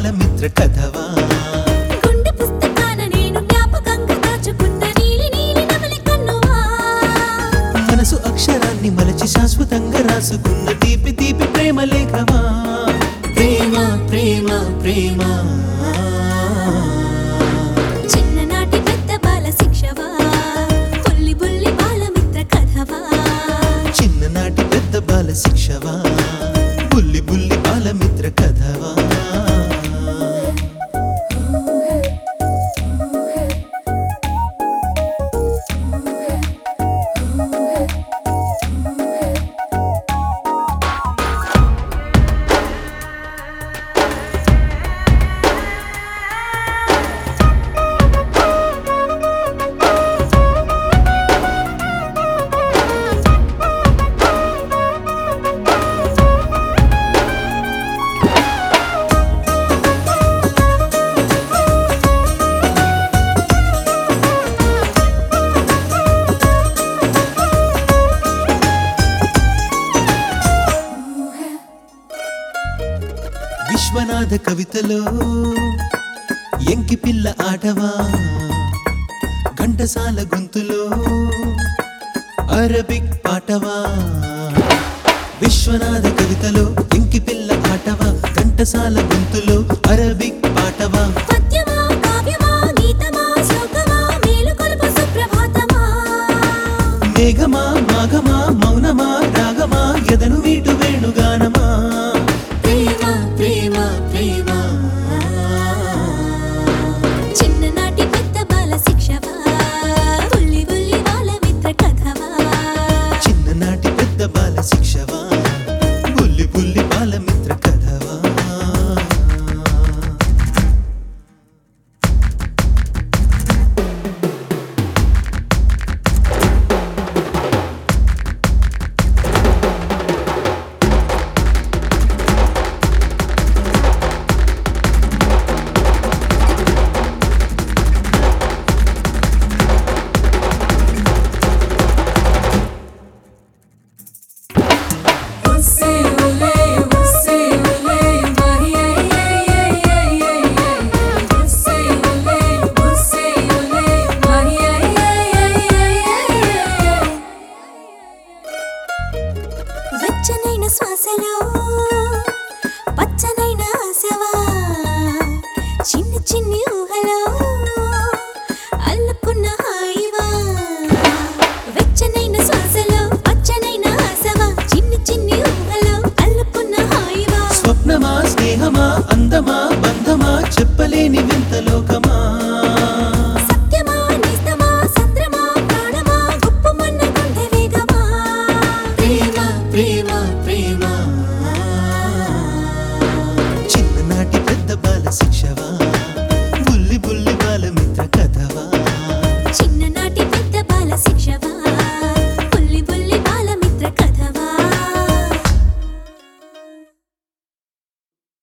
బాలమిత్ర కథవా గుండె పుస్తకాన నేను జ్ఞాపకంగా దాచుకున్న నీలి నీలి నమలి కన్నువా మనసు అక్షరాన్ని మలచి శాశ్వతంగా రాసుకున్న తీపి తీపి ప్రేమ లేఖవా ప్రేమ ప్రేమ ప్రేమ చిన్ననాటి పెద్ద బాల శిక్షవా బుల్లి బుల్లి బాలమిత్ర కథవా చిన్ననాటి పెద్ద బాల శిక్షవా బుల్లి బుల్లి బాలమిత్ర కథవా విశ్వనాథ కవితలో ఎంకి పిల్ల ఆటవా ఘంటసాల గొంతులో అరబిక్ పాటవా విశ్వనాథ కవితలో ఎంకి పిల్ల ఆటవా ఘంటసాల గొంతులో అరబిక్ పాటవా పద్యమా కావ్యమా గీతమా శ్లోకమా మేలుకొలుపు సుప్రభాతమా మేఘమా మాఘమా మౌనమా రాగమా ఎదను